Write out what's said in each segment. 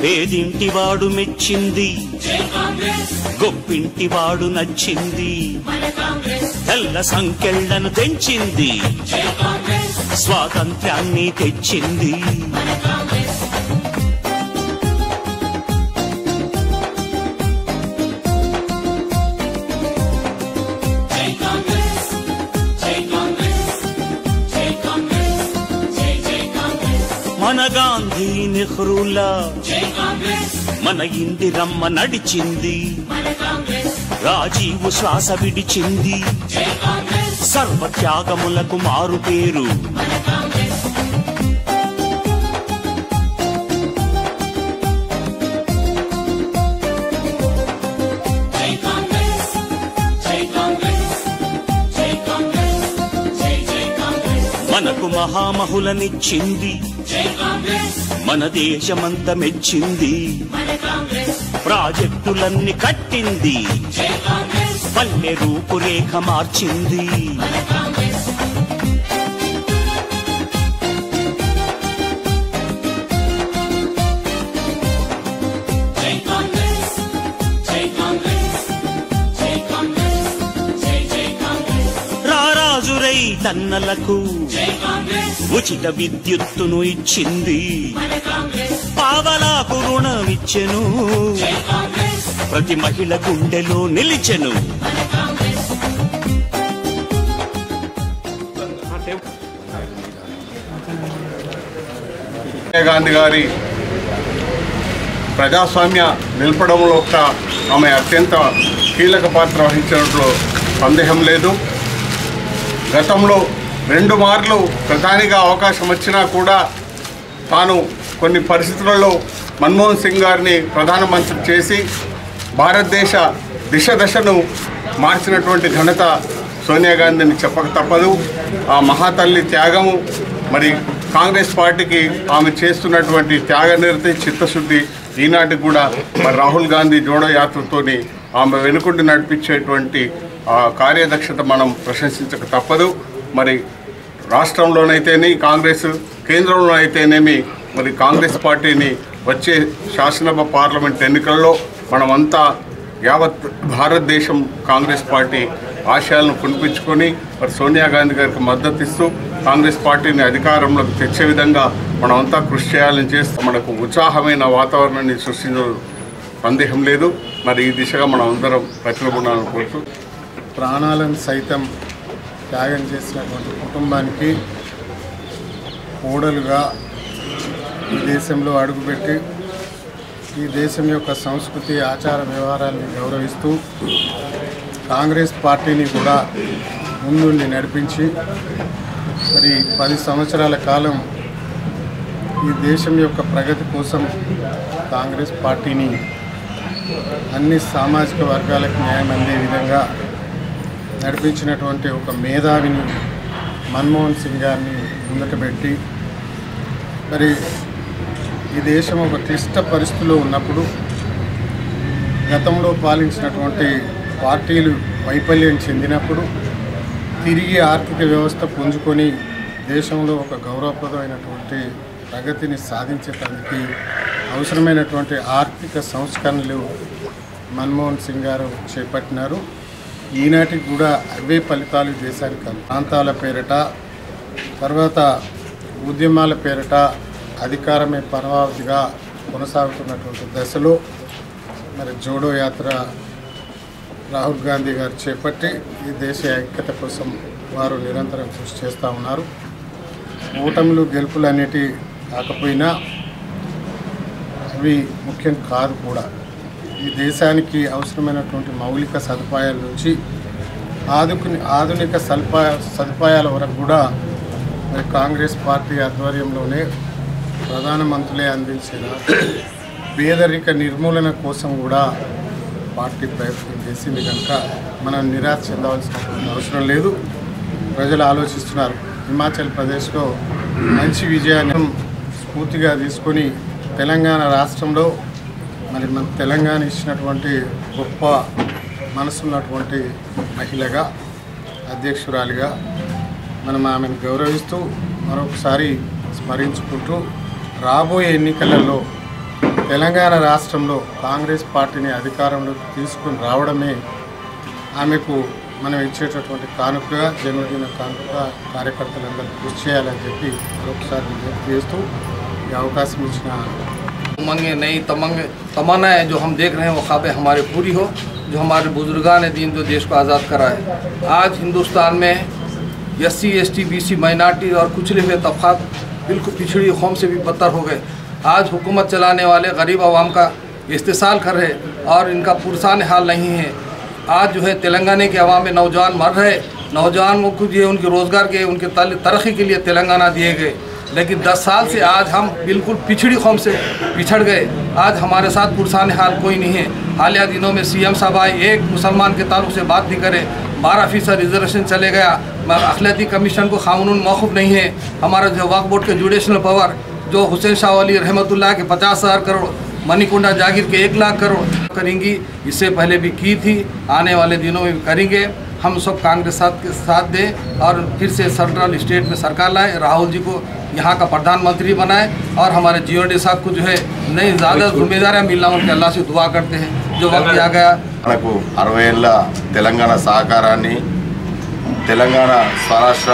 పేదింటివాడు మెచ్చింది గొప్పింటివాడు నచ్చింది తెల్ల సంకెళ్లను తెంచింది స్వాతంత్ర్యాన్ని తెచ్చింది మన గాంధీ నెహ్రూలా మన ఇందిరమ్మ నడిచింది రాజీవు శ్వాస విడిచింది సర్వత్యాగములకు మారు పేరు మనకు మహామహులనిచ్చింది మన దేశమంత మెచ్చింది ప్రాజెక్టులన్నీ కట్టింది పల్లె రూపురేఖ మార్చింది రారాజురై తన్నలకు ఉచిత విద్యుత్తును ఇచ్చింది పావలాకు రుణమిచ్చెను ప్రతి మహిళ గుండెలో నిలిచెను సోనియా గాంధీ గారి ప్రజాస్వామ్య నిలపడంలో ఒక ఆమె అత్యంత కీలక పాత్ర వహించినట్లు సందేహం లేదు గతంలో రెండు మార్లు ప్రధానిగా అవకాశం వచ్చినా కూడా తాను కొన్ని పరిస్థితులలో మన్మోహన్ సింగ్ గారిని ప్రధానమంత్రి చేసి భారతదేశ దిశ దశను మార్చినటువంటి ఘనత సోనియా గాంధీని చెప్పక తప్పదు ఆ మహాతల్లి త్యాగము మరి కాంగ్రెస్ పార్టీకి ఆమె చేస్తున్నటువంటి త్యాగనిరతి చిత్తశుద్ధి ఈనాటికి కూడా మరి రాహుల్ గాంధీ జోడో యాత్రతోని ఆమె వెనుకుండి నడిపించేటువంటి ఆ కార్యదక్షత మనం ప్రశంసించక తప్పదు మరి రాష్ట్రంలోనైతేనే కాంగ్రెస్ కేంద్రంలో అయితేనేమి మరి కాంగ్రెస్ పార్టీని వచ్చే శాసనసభ పార్లమెంట్ ఎన్నికల్లో మనమంతా యావత్ భారతదేశం కాంగ్రెస్ పార్టీ ఆశయాలను కొనిపించుకొని మరి సోనియా గాంధీ గారికి మద్దతు ఇస్తూ కాంగ్రెస్ పార్టీని అధికారంలోకి తెచ్చే విధంగా మనమంతా కృషి చేయాలని చేస్తూ మనకు ఉత్సాహమైన వాతావరణాన్ని సృష్టించడం సందేహం లేదు మరి ఈ దిశగా మనం అందరం ప్రతిభునాలను కోరుతూ ప్రాణాలను సైతం త్యాగం చేసినటువంటి కుటుంబానికి కోడలుగా ఈ దేశంలో అడుగుపెట్టి ఈ దేశం యొక్క సంస్కృతి ఆచార వ్యవహారాలను గౌరవిస్తూ కాంగ్రెస్ పార్టీని కూడా ముందుండి నడిపించి మరి పది సంవత్సరాల కాలం ఈ దేశం యొక్క ప్రగతి కోసం కాంగ్రెస్ పార్టీని అన్ని సామాజిక వర్గాలకు న్యాయం అందే విధంగా నడిపించినటువంటి ఒక మేధావిని మన్మోహన్ సింగ్ గారిని ముందట పెట్టి మరి ఈ దేశం ఒక క్లిష్ట పరిస్థితిలో ఉన్నప్పుడు గతంలో పాలించినటువంటి పార్టీలు వైఫల్యం చెందినప్పుడు తిరిగి ఆర్థిక వ్యవస్థ పుంజుకొని దేశంలో ఒక గౌరవప్రదమైనటువంటి ప్రగతిని సాధించేటానికి అవసరమైనటువంటి ఆర్థిక సంస్కరణలు మన్మోహన్ సింగ్ గారు చేపట్టినారు ఈనాటికి కూడా అవే ఫలితాలు దేశానికి అంది. ప్రాంతాల పేరిట తర్వాత ఉద్యమాల పేరిట అధికారమే పరమావధిగా కొనసాగుతున్నటువంటి దశలో మరి జోడో యాత్ర రాహుల్ గాంధీ గారు చేపట్టి ఈ దేశ ఐక్యత కోసం వారు నిరంతరం కృషి చేస్తూ ఉన్నారు ఓటములు గెలుపులు అనేటి కాకపోయినా అవి ముఖ్యం కాదు కూడా ఈ దేశానికి అవసరమైనటువంటి మౌలిక సదుపాయాల నుంచి ఆదుకుని ఆధునిక సదుపాయ సదుపాయాల వరకు కూడా మరి కాంగ్రెస్ పార్టీ ఆధ్వర్యంలోనే ప్రధానమంత్రులే అందించిన పేదరిక నిర్మూలన కోసం కూడా పార్టీ ప్రయత్నం చేసింది కనుక మనం నిరాశ చెందవలసిన అవసరం లేదు ప్రజలు ఆలోచిస్తున్నారు హిమాచల్ ప్రదేశ్లో మంచి విజయాన్ని స్ఫూర్తిగా తీసుకొని తెలంగాణ రాష్ట్రంలో మరి మన తెలంగాణ ఇచ్చినటువంటి గొప్ప మనసున్నటువంటి మహిళగా అధ్యక్షురాలిగా మనం ఆమెను గౌరవిస్తూ మరొకసారి స్మరించుకుంటూ రాబోయే ఎన్నికలలో తెలంగాణ రాష్ట్రంలో కాంగ్రెస్ పార్టీని అధికారంలోకి తీసుకుని రావడమే ఆమెకు మనం ఇచ్చేటటువంటి కానుకగా జన్మదిన కానుకగా కార్యకర్తలందరూ కృషి చేయాలని చెప్పి మరొకసారి విజ్ఞప్తి చేస్తూ ఈ అవకాశం ఇచ్చిన उमंगें नई तमंग तमन्नाएं जो हम देख रहे हैं वो ख्वाबें हमारे पूरी हो जो हमारे बुजुर्गान दीन जो देश को आज़ाद कराए आज हिंदुस्तान में S C S T B C minority और कुचले हुए तबकात बिल्कुल पिछड़ी कौम से भी बदतर हो गए आज हुकूमत चलाने वाले गरीब आवाम का इस्तेसाल कर रहे और इनका पुरसान हाल नहीं है आज जो है तेलंगाना के अवाम में नौजवान मर रहे नौजवानों को जो है उनके रोज़गार के उनके तल- तरक्की के लिए तेलंगाना दिए गए लेकिन 10 साल से आज हम बिल्कुल पिछड़ी कौम से पिछड़ गए आज हमारे साथ पुरसान हाल कोई नहीं है हालिया दिनों में सीएम साहब आए एक मुसलमान के ताल्लुक से बात नहीं करे बारह फीसद रिजर्वेशन चले गया मगर अखिलती कमीशन को कानून मौकूफ नहीं है हमारा जो वक्फ बोर्ड के जुडिशनल पावर जो हुसैन शाह अली रहमतुल्लाह के पचास हज़ार करोड़ मणिकुंडा जागीर के एक लाख करोड़ करेंगी इससे पहले भी की थी आने वाले दिनों में भी करेंगे हम सब कांग्रेस साथ के साथ दें और फिर से सेंट्रल स्टेट में सरकार लाए राहुल जी को यहाँ का प्रधानमंत्री बनाए और हमारे जियो डी साहब को जो है नई ज़्यादा जिम्मेदारियाँ मिलना उनके अल्लाह से दुआ करते हैं जो वक्त आ गया మనకు అరవై ఏళ్ళ తెలంగాణ సహకారాన్ని తెలంగాణ స్వరాష్ట్ర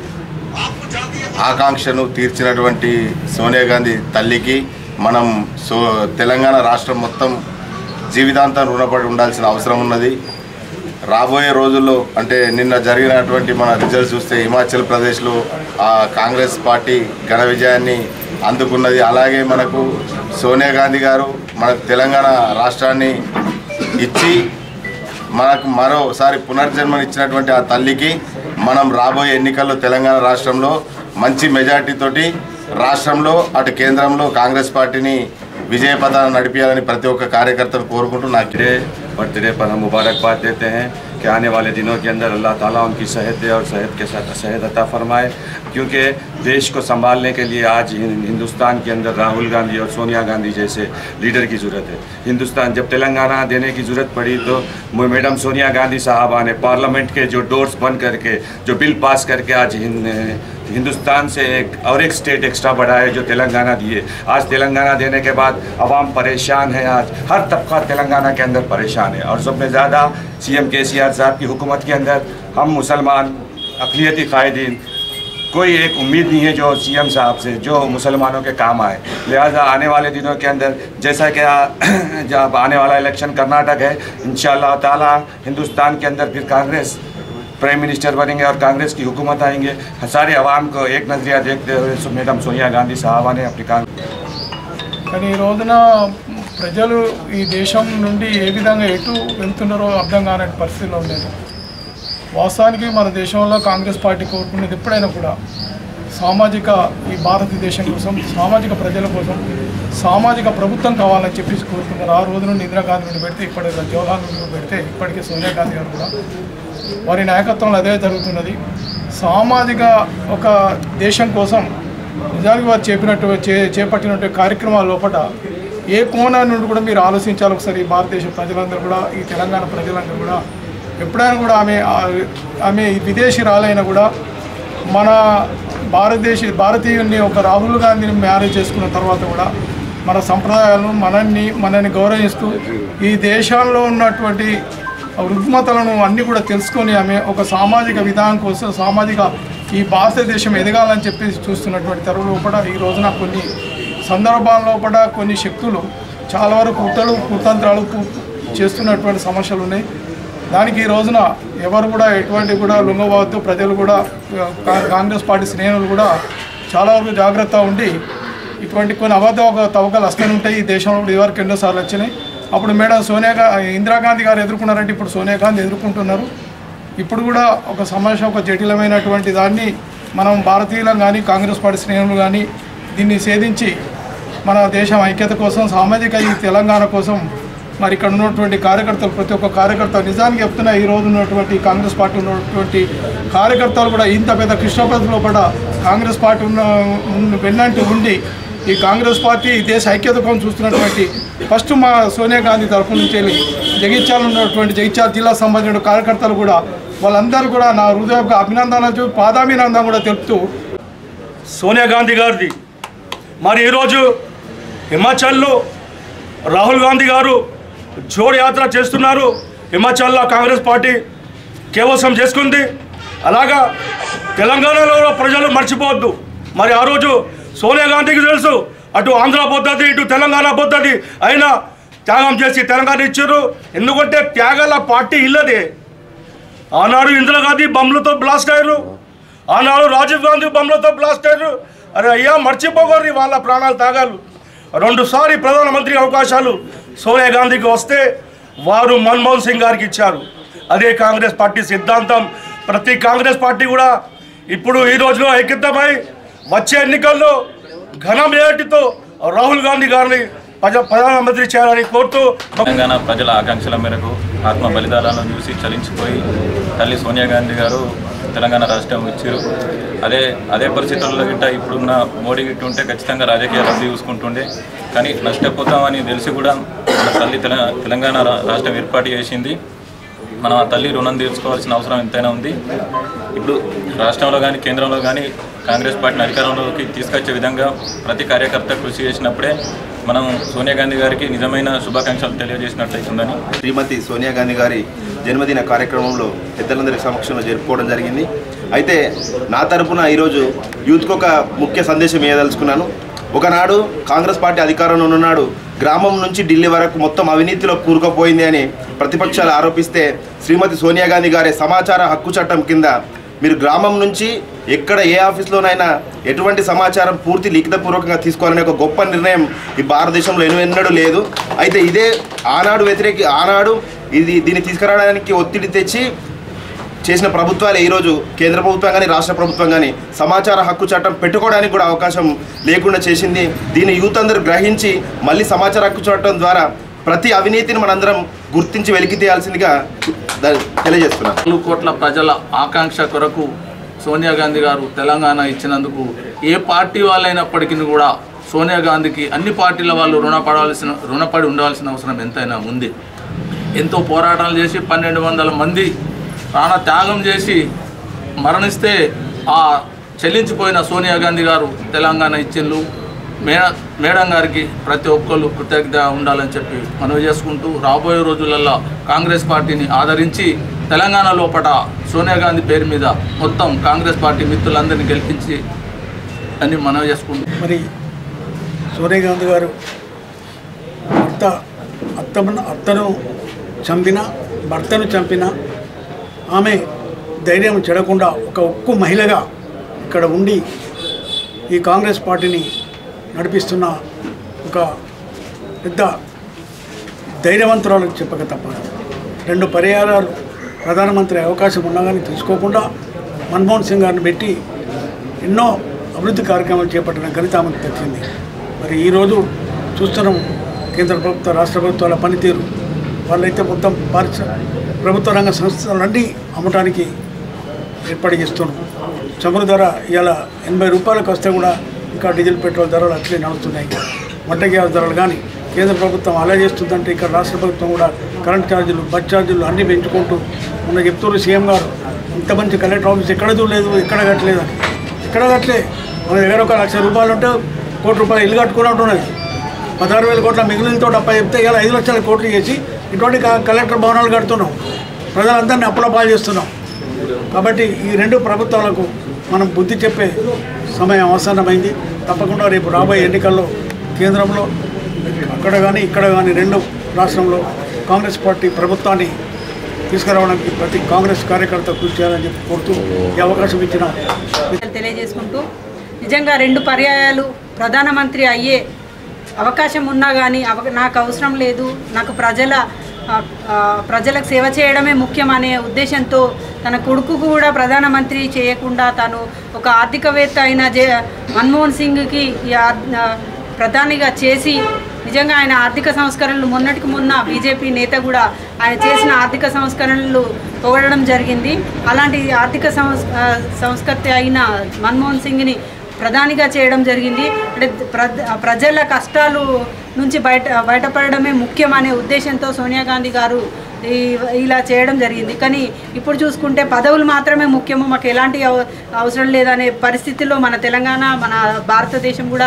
ఆకాంక్షను తీర్చినటువంటి సోనియా గాంధీ తల్లికి మనం సో తెలంగాణ రాష్ట్రం మొత్తం జీవితాంతం రుణపడి ఉండాల్సిన అవసరం ఉన్నది రాబోయే రోజుల్లో అంటే నిన్న జరిగినటువంటి మన రిజల్ట్స్ చూస్తే హిమాచల్ ప్రదేశ్లో ఆ కాంగ్రెస్ పార్టీ ఘన విజయాన్ని అందుకున్నది అలాగే మనకు సోనియా గాంధీ గారు మనకు తెలంగాణ రాష్ట్రాన్ని ఇచ్చి మనకు మరోసారి పునర్జన్మనిచ్చినటువంటి ఆ తల్లికి మనం రాబోయే ఎన్నికల్లో తెలంగాణ రాష్ట్రంలో మంచి మెజార్టీతోటి రాష్ట్రంలో అటు కేంద్రంలో కాంగ్రెస్ పార్టీని విజయపథాన్ని నడిపించాలని ప్రతి ఒక్క కార్యకర్తను కోరుకుంటూ నాకు बर्थडे बर्थडे पर हम मुबारकबाद देते हैं कि आने वाले दिनों के अंदर अल्लाह ताला उनकी सेहत दे और सेहत के साथ सेहत अता फरमाए क्योंकि देश को संभालने के लिए आज हिं- हिंदुस्तान के अंदर राहुल गांधी और सोनिया गांधी जैसे लीडर की ज़रूरत है हिंदुस्तान जब तेलंगाना देने की ज़रूरत पड़ी तो मु- मैडम सोनिया गांधी साहबा ने पार्लियामेंट के जो डोर्स बंद करके जो बिल पास करके आज हिं- हिंदुस्तान से एक और एक स्टेट एक्स्ट्रा बढ़ाए जो तेलंगाना दिए आज तेलंगाना देने के बाद अवाम परेशान है आज हर तबका तेलंगाना के अंदर परेशान है और सब में ज़्यादा सी एम के सी आर साहब की हुकूमत के अंदर हम मुसलमान अकलीती कायदीन कोई एक उम्मीद नहीं है जो सीएम साहब से जो मुसलमानों के काम आए लिहाजा आने वाले दिनों के अंदर जैसा कि आ- जब आने वाला इलेक्शन कर्नाटक है इन ताला हिंदुस्तान के अंदर फिर कांग्रेस प्राइम मिनिस्टर बनेंगे और कांग्रेस की हुकूमत आएंगे सारे अवाम को एक नज़रिया देखते हुए सो मैडम सोनिया गांधी साहबा ने अपनी कांग्रेस కానీ ఈ రోజున ప్రజలు ఈ దేశం నుండి ఏ విధంగా ఎటు వెళ్తున్నారో అర్థం కాని పరిస్థితిలో ఉండేది వాస్తవానికి మన దేశంలో కాంగ్రెస్ పార్టీ కోరుకునేది ఎప్పుడైనా కూడా సామాజిక ఈ భారతదేశం కోసం సామాజిక ప్రజల కోసం సామాజిక ప్రభుత్వం కావాలని చెప్పేసి కోరుకున్నారు ఆ రోజు నుండి ఇందిరాగాంధీ నుండి పెడితే ఇప్పటికి జవహర్లాల్ నెహ్రూ పెడితే ఇప్పటికే సోనియా గాంధీ గారు కూడా వారి నాయకత్వంలో అదే జరుగుతున్నది సామాజిక ఒక దేశం కోసం నిజానికి వారు చెప్పినట్టు చే చేపట్టినట్టు కార్యక్రమాల లోపల ఏ కోణం నుండి కూడా మీరు ఆలోచించాలి ఒకసారి ఈ భారతదేశ ప్రజలందరూ కూడా ఈ తెలంగాణ ప్రజలందరూ కూడా ఎప్పుడైనా కూడా ఆమె ఆ- ఆమె విదేశీ రాలైనా కూడా మన భారతదేశ భారతీయుల్ని ఒక రాహుల్ గాంధీని మ్యారేజ్ చేసుకున్న తర్వాత కూడా మన సంప్రదాయాలను మనల్ని మనల్ని గౌరవిస్తూ ఈ దేశంలో ఉన్నటువంటి రుగ్మతలను అన్నీ కూడా తెలుసుకొని ఆమె ఒక సామాజిక విధానం కోసం సామాజిక ఈ భారతదేశం ఎదగాలని చెప్పేసి చూస్తున్నటువంటి తరువులో కూడా ఈ రోజున కొన్ని సందర్భాల్లో కూడా కొన్ని శక్తులు చాలా వరకు కుట్రలు కుతంత్రాలు పు- చేస్తున్నటువంటి సమస్యలు ఉన్నాయి దానికి ఈ రోజున ఎవరు కూడా ఎటువంటి కూడా లొంగవద్దు ప్రజలు కూడా ఆ, కా- కాంగ్రెస్ పార్టీ శ్రేణులు కూడా చాలా వరకు జాగ్రత్త ఉండి ఇటువంటి కొన్ని అబద్ధ ఒక తవ్వకాలు వస్తూనే ఉంటాయి ఈ దేశంలో ఇప్పుడు ఇదివరకు ఎన్నోసార్లు వచ్చినాయి అప్పుడు మేడం సోనియా గా ఇందిరాగాంధీ గారు ఎదుర్కొన్నారంటే ఇప్పుడు సోనియా గాంధీ ఎదుర్కొంటున్నారు ఇప్పుడు కూడా ఒక సమస్య ఒక జటిలమైనటువంటి దాన్ని మనం భారతీయులం కానీ కాంగ్రెస్ పార్టీ శ్రేణులు కానీ దీన్ని ఛేదించి మన దేశం ఐక్యత కోసం సామాజిక ఈ తెలంగాణ కోసం మరి ఇక్కడ ఉన్నటువంటి కార్యకర్తలు ప్రతి ఒక్క కార్యకర్త నిజానికి చెప్తున్నా ఈ రోజు ఉన్నటువంటి కాంగ్రెస్ పార్టీ ఉన్నటువంటి కార్యకర్తలు కూడా ఇంత పెద్ద కృష్ణపథంలో కూడా కాంగ్రెస్ పార్టీ ఉన్న ఉన్న- వెన్నంటి ఉండి ఈ కాంగ్రెస్ పార్టీ ఈ దేశ ఐక్యత కోసం చూస్తున్నటువంటి ఫస్ట్ మా సోనియా గాంధీ తరఫు నుంచి వెళ్ళి జగిత్యాల ఉన్నటువంటి జగిత్యాల జిల్లా సంబంధించిన కార్యకర్తలు కూడా వాళ్ళందరూ కూడా నా హృదయపు అభినందనలు పాదాభినందన కూడా తెలుపుతూ సోనియా గాంధీ గారిది మరి ఈరోజు హిమాచల్లో రాహుల్ గాంధీ గారు జోడ్ యాత్ర చేస్తున్నారు హిమాచల్లో కాంగ్రెస్ పార్టీ కేవసం చేసుకుంది అలాగా తెలంగాణలో కూడా ప్రజలు మర్చిపోవద్దు మరి ఆ రోజు సోనియా గాంధీకి తెలుసు అటు ఆంధ్ర పద్ధతి ఇటు తెలంగాణ పద్ధతి అయినా త్యాగం చేసి తెలంగాణ ఇచ్చారు ఎందుకంటే త్యాగాల పార్టీ ఇల్లదే ఆనాడు ఇందిరాగాంధీ బొమ్మలతో బ్లాస్ట్ అయ్యారు ఆనాడు రాజీవ్ గాంధీ బొమ్మలతో బ్లాస్ట్ అయ్యారు అరే అయ్యా మర్చిపోకూడదు వాళ్ళ ప్రాణాలు తాగాలు రెండుసారి ప్రధానమంత్రి అవకాశాలు సోనియా గాంధీకి వస్తే వారు మన్మోహన్ సింగ్ గారికి ఇచ్చారు అదే కాంగ్రెస్ పార్టీ సిద్ధాంతం ప్రతి కాంగ్రెస్ పార్టీ కూడా ఇప్పుడు ఈ రోజులో ఐక్యతమై వచ్చే ఎన్నికల్లో ఘన మేటితో రాహుల్ గాంధీ గారిని ప్రజ- ప్రధానమంత్రి చేయాలని కోరుతూ తెలంగాణ ప్రజల ఆకాంక్షల మేరకు ఆత్మ బలిదానాలను చూసి చలించిపోయి తల్లి సోనియా గాంధీ గారు తెలంగాణ రాష్ట్రం ఇచ్చారు అదే అదే పరిస్థితుల్లో గిట్ట ఇప్పుడున్న మోడీ గిట్ట ఉంటే ఖచ్చితంగా రాజకీయ లబ్ధి చూసుకుంటుండే కానీ నష్టపోతామని తెలిసి కూడా మన తల్లి తెల- తెలంగాణ రా- రాష్ట్రం ఏర్పాటు చేసింది మనం ఆ తల్లి రుణం తీర్చుకోవాల్సిన అవసరం ఎంతైనా ఉంది ఇప్పుడు రాష్ట్రంలో కానీ కేంద్రంలో కానీ కాంగ్రెస్ పార్టీని అధికారంలోకి తీసుకొచ్చే విధంగా ప్రతి కార్యకర్త కృషి చేసినప్పుడే మనం సోనియా గాంధీ గారికి నిజమైన శుభాకాంక్షలు తెలియజేసినట్లయితుందని శ్రీమతి సోనియా గాంధీ గారి జన్మదిన కార్యక్రమంలో పెద్దలందరి సమక్షంలో జరుపుకోవడం జరిగింది అయితే నా తరపున ఈరోజు యూత్కి ఒక ముఖ్య సందేశం ఇవ్వదలుచుకున్నాను ఒకనాడు కాంగ్రెస్ పార్టీ అధికారంలో ఉన్నాడు గ్రామం నుంచి ఢిల్లీ వరకు మొత్తం అవినీతిలో కూరుకుపోయింది అని ప్రతిపక్షాలు ఆరోపిస్తే శ్రీమతి సోనియా గాంధీ గారి సమాచార హక్కు చట్టం కింద మీరు గ్రామం నుంచి ఎక్కడ ఏ ఆఫీస్లోనైనా ఎటువంటి సమాచారం పూర్తి లిఖితపూర్వకంగా తీసుకోవాలనే ఒక గొప్ప నిర్ణయం ఈ భారతదేశంలో ఎన్నడూ లేదు అయితే ఇదే ఆనాడు వ్యతిరేకి ఆనాడు ఇది దీన్ని తీసుకురావడానికి ఒత్తిడి తెచ్చి చేసిన ప్రభుత్వాలే ఈరోజు కేంద్ర ప్రభుత్వం కానీ రాష్ట్ర ప్రభుత్వం కానీ సమాచార హక్కు చట్టం పెట్టుకోవడానికి కూడా అవకాశం లేకుండా చేసింది దీన్ని యూత్ అందరూ గ్రహించి మళ్ళీ సమాచార హక్కు చట్టం ద్వారా ప్రతి అవినీతిని మనందరం గుర్తించి వెలికి తీయాల్సిందిగా ద- తెలియజేస్తున్నాను నాలుగు కోట్ల ప్రజల ఆకాంక్ష కొరకు సోనియా గాంధీ గారు తెలంగాణ ఇచ్చినందుకు ఏ పార్టీ వాళ్ళైనప్పటికీ కూడా సోనియా గాంధీకి అన్ని పార్టీల వాళ్ళు రుణపడాల్సిన రుణపడి ఉండాల్సిన అవసరం ఎంతైనా ఉంది ఎంతో పోరాటాలు చేసి పన్నెండు వందల మంది ప్రాణ త్యాగం చేసి మరణిస్తే ఆ చెల్లించిపోయిన సోనియా గాంధీ గారు తెలంగాణ ఇచ్చిళ్ళు మే మేడం గారికి ప్రతి ఒక్కళ్ళు కృతజ్ఞత ఉండాలని చెప్పి మనవి చేసుకుంటూ రాబోయే రోజులలో కాంగ్రెస్ పార్టీని ఆదరించి తెలంగాణ లోపల సోనియా గాంధీ పేరు మీద మొత్తం కాంగ్రెస్ పార్టీ మిత్రులందరినీ గెలిపించి అని మనవి చేసుకుంటూ మరి సోనియా గాంధీ గారు భర్త అత్తను అత్తను చంపిన భర్తను చంపిన ఆమె ధైర్యం చెడకుండా ఒక ఉక్కు మహిళగా ఇక్కడ ఉండి ఈ కాంగ్రెస్ పార్టీని నడిపిస్తున్న ఒక పెద్ద ధైర్యవంతురాలకు చెప్పక తప్పదు రెండు పర్యాయాలు ప్రధానమంత్రి అవకాశం ఉన్నా కానీ తీసుకోకుండా మన్మోహన్ సింగ్ గారిని పెట్టి ఎన్నో అభివృద్ధి కార్యక్రమాలు చేపట్టిన ఘనత ఆమెకు దక్కింది మరి ఈరోజు చూస్తున్నాం కేంద్ర ప్రభుత్వ రాష్ట్ర ప్రభుత్వాల పనితీరు వాళ్ళైతే మొత్తం పారిశ్ర ప్రభుత్వ రంగ సంస్థలన్నీ అమ్మటానికి ఏర్పాటు చేస్తున్నాం చమురు ధర ఇవాళ ఎనభై రూపాయలకు వస్తే కూడా ఇంకా డీజిల్ పెట్రోల్ ధరలు అట్లే నడుస్తున్నాయి వంట గ్యాస్ ధరలు కానీ కేంద్ర ప్రభుత్వం అలా చేస్తుందంటే ఇక్కడ రాష్ట్ర ప్రభుత్వం కూడా కరెంట్ ఛార్జీలు బస్ ఛార్జీలు అన్నీ పెంచుకుంటూ మొన్న చెప్తున్నారు సీఎం గారు ఇంత మంచి కలెక్టర్ ఆఫీస్ ఎక్కడ చూడలేదు ఎక్కడ కట్టలేదు అని ఎక్కడ కట్టలే మన దగ్గర ఒక లక్ష రూపాయలు ఉంటే కోటి రూపాయలు ఇల్లు కట్టుకున్నట్టు ఉన్నది పదహారు వేల కోట్ల మిగిలినతో అప్ప చెప్తే ఇలా ఐదు లక్షల కోట్లు చేసి ఇటువంటి క- కలెక్టర్ భవనాలు కడుతున్నాం ప్రజలందరినీ అప్పుల పాలు చేస్తున్నాం కాబట్టి ఈ రెండు ప్రభుత్వాలకు మనం బుద్ధి చెప్పే సమయం అవసరమైంది తప్పకుండా రేపు రాబోయే ఎన్నికల్లో కేంద్రంలో అక్కడ కానీ ఇక్కడ కానీ రెండు రాష్ట్రంలో కాంగ్రెస్ పార్టీ ప్రభుత్వాన్ని తీసుకురావడానికి ప్రతి కాంగ్రెస్ కార్యకర్త కృషి చేయాలని చెప్పి కోరుతూ ఈ అవకాశం ఇచ్చిన తెలియజేసుకుంటూ నిజంగా రెండు పర్యాయాలు ప్రధానమంత్రి అయ్యే అవకాశం ఉన్నా కానీ అవ నాకు అవసరం లేదు నాకు ప్రజల ఆ, ఆ, ప్రజలకు సేవ చేయడమే ముఖ్యం అనే ఉద్దేశంతో తన కొడుకు కూడా ప్రధానమంత్రి చేయకుండా తను ఒక ఆర్థికవేత్త అయిన జే మన్మోహన్ సింగ్కి ఈ ఆర్- ఆ, ప్రధానిగా చేసి నిజంగా ఆయన ఆర్థిక సంస్కరణలు మొన్నటికి మొన్న బీజేపీ నేత కూడా ఆయన చేసిన ఆర్థిక సంస్కరణలు పొగడడం జరిగింది అలాంటి ఆర్థిక సంస్ ఆ, సంస్కర్త అయిన మన్మోహన్ సింగ్ని ప్రధానిగా చేయడం జరిగింది అంటే ప్ర- ప్రజల కష్టాలు నుంచి బయట బయటపడడమే ముఖ్యం అనే ఉద్దేశంతో సోనియా గాంధీ గారు ఈ ఇలా చేయడం జరిగింది కానీ ఇప్పుడు చూసుకుంటే పదవులు మాత్రమే ముఖ్యము మాకు ఎలాంటి అవ- అవసరం లేదనే పరిస్థితిలో మన తెలంగాణ మన భారతదేశం కూడా